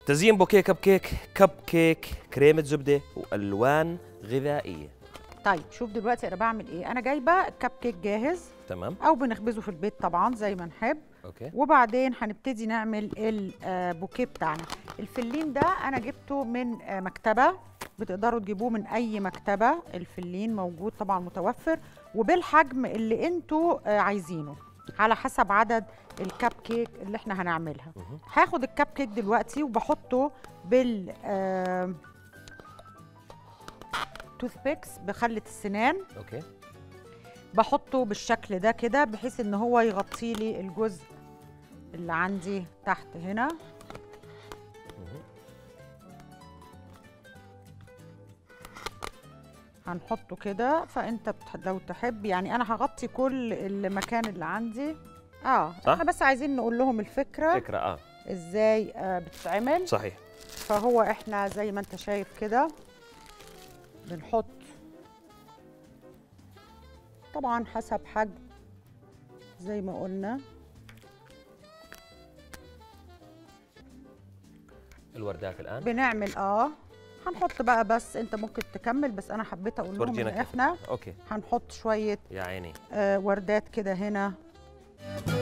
تزيين بوكيه كب كيك كب كيك كريمة زبدة وألوان غذائية طيب شوف دلوقتي انا بعمل ايه انا جايبه الكب كيك جاهز تمام او بنخبزه في البيت طبعا زي ما نحب أوكي وبعدين هنبتدي نعمل البوكيه بتاعنا الفلين ده انا جبته من آه، مكتبه بتقدروا تجيبوه من اي مكتبه الفلين موجود طبعا متوفر وبالحجم اللي انتوا آه، عايزينه على حسب عدد الكب كيك اللي احنا هنعملها مهم. هاخد الكب كيك دلوقتي وبحطه بال آه، توث بيكس بخلة السنان أوكي بحطه بالشكل ده كده بحيث ان هو يغطي لي الجزء اللي عندي تحت هنا مهم. هنحطه كده فانت بتح... لو تحب يعني انا هغطي كل المكان اللي عندي اه صح؟ احنا بس عايزين نقول لهم الفكره فكرة آه ازاي آه بتتعمل صحيح فهو احنا زي ما انت شايف كده بنحط طبعا حسب حجم زي ما قلنا الوردات الآن بنعمل اه هنحط بقى بس انت ممكن تكمل بس انا حبيت اقول لهم تورجينا ان كيف احنا أوكي هنحط شويه يا عيني آه وردات كده هنا